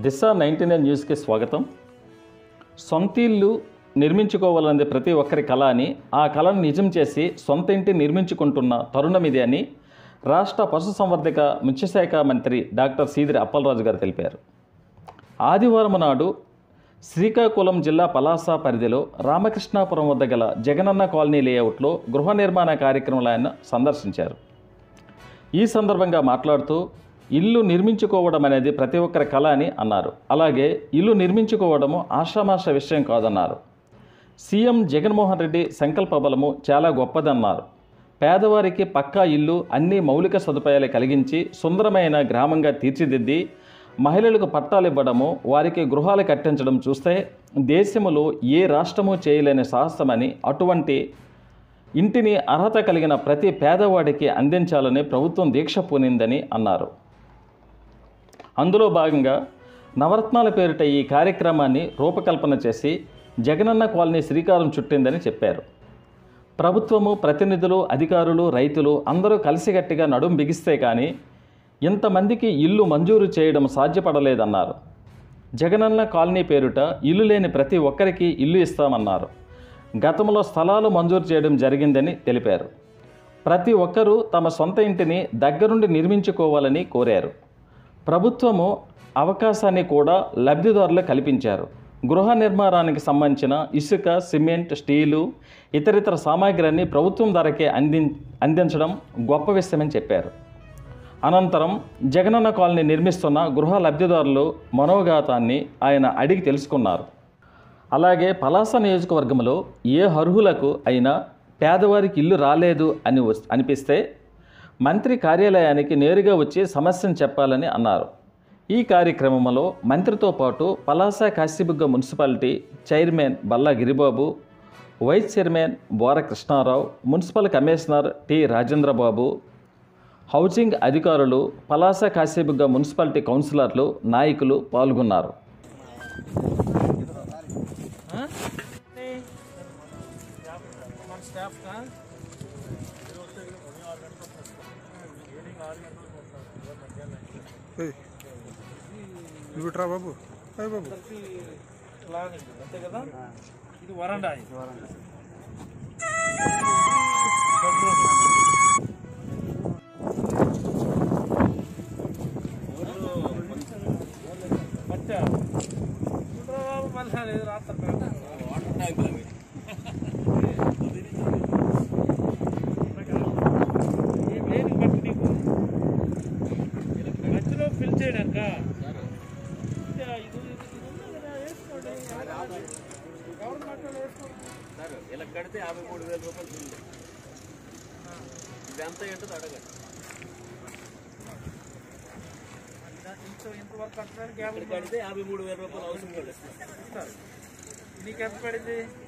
దిశ ninety nine న్యూస్కి స్వాగతం సొంత ఇల్లు నిర్మించుకోవాలన్నది ప్రతి ఒక్కరి కళ అని ఆ కళను నిజం చేసి సొంత ఇంటి నిర్మించుకుంటున్న తరుణం ఇది అని రాష్ట్ర పశుసంవర్ధక మత్స్యశాఖ మంత్రి డాక్టర్ సీదిరి అప్పలరాజు గారు తెలిపారు ఆదివారం నాడు శ్రీకాకుళం జిల్లా పలాస పరిధిలో రామకృష్ణాపురం వద్ద గల జగనన్న కాలనీ లేఅవుట్లో గృహ నిర్మాణ కార్యక్రమాలు ఆయన సందర్శించారు ఈ సందర్భంగా మాట్లాడుతూ ఇల్లు నిర్మించుకోవడం అనేది ప్రతి ఒక్కరి కళ అని అన్నారు అలాగే ఇల్లు నిర్మించుకోవడము ఆషామాష విషయం కాదన్నారు సీఎం జగన్మోహన్ రెడ్డి సంకల్ప బలము చాలా గొప్పదన్నారు పేదవారికి పక్కా ఇల్లు అన్ని మౌలిక సదుపాయాలు కలిగించి సుందరమైన గ్రామంగా తీర్చిదిద్ది మహిళలకు పట్టాలు ఇవ్వడము వారికి గృహాలు కట్టించడం చూస్తే దేశంలో ఏ రాష్ట్రము చేయలేని సాహసమని అటువంటి ఇంటిని అర్హత కలిగిన ప్రతి పేదవాడికి అందించాలని ప్రభుత్వం దీక్ష పూనిందని అన్నారు అందులో భాగంగా నవరత్నాల పేరిట ఈ కార్యక్రమాన్ని రూపకల్పన చేసి జగనన్న కాలనీ శ్రీకారం చుట్టిందని చెప్పారు ప్రభుత్వము ప్రతినిధులు అధికారులు రైతులు అందరూ కలిసిగట్టిగా నడుం బిగిస్తే కానీ ఇంతమందికి ఇల్లు మంజూరు చేయడం సాధ్యపడలేదన్నారు జగనన్న కాలనీ పేరుట ఇల్లు లేని ప్రతి ఒక్కరికి ఇల్లు ఇస్తామన్నారు గతంలో స్థలాలు మంజూరు చేయడం జరిగిందని తెలిపారు ప్రతి ఒక్కరూ తమ సొంత ఇంటిని దగ్గరుండి నిర్మించుకోవాలని కోరారు ప్రభుత్వము అవకాశాన్ని కూడా లబ్ధిదారులు కల్పించారు గృహ నిర్మాణానికి సంబంధించిన ఇసుక సిమెంట్ స్టీలు ఇతరితర సామాగ్రిని ప్రభుత్వం ధరకే అంది అందించడం గొప్ప విషయమని చెప్పారు అనంతరం జగనన్న కాలనీ నిర్మిస్తున్న గృహ లబ్ధిదారులు మనోఘాతాన్ని ఆయన అడిగి తెలుసుకున్నారు అలాగే పలాస నియోజకవర్గంలో ఏ అర్హులకు అయినా పేదవారికి ఇల్లు రాలేదు అని వస్- అనిపిస్తే మంత్రి కార్యాలయానికి నేరుగా వచ్చి సమస్యను చెప్పాలని అన్నారు ఈ కార్యక్రమంలో మంత్రితో పాటు Palasa Kasibugga municipality chairman Balla Giribabu vice chairman Bora Krishnarao municipal commissioner T Rajendrababu housing అధికారులు పలాస కాశీబుగ్గ మున్సిపాలిటీ కౌన్సిలర్లు నాయకులు పాల్గొన్నారు మన స్టాఫ్ కా ఏయ్, నువ్వు ఇట్రా బాబు అయ్య బాబు అందరికి లాగండి అంతే కదా ఇది వరండా ఇది. బెడ్రూమ్. మట్టా? చూడరా బాబు, మళ్ళా లేదు రాత్రి కదా. ఏం లేదు బట్టి నీకు మధ్యలో ఫిల్ చేయడానిక ఇలా కడితే యాభై మూడు వేల రూపాయలు బిల్లు ఇది ఎంత ఏంటో అడగండి ఇంతవరకు కట్టడానికి యాభై కడితే యాభై మూడు వేల రూపాయలు అవసరం కూడా నీకు ఎంత పడింది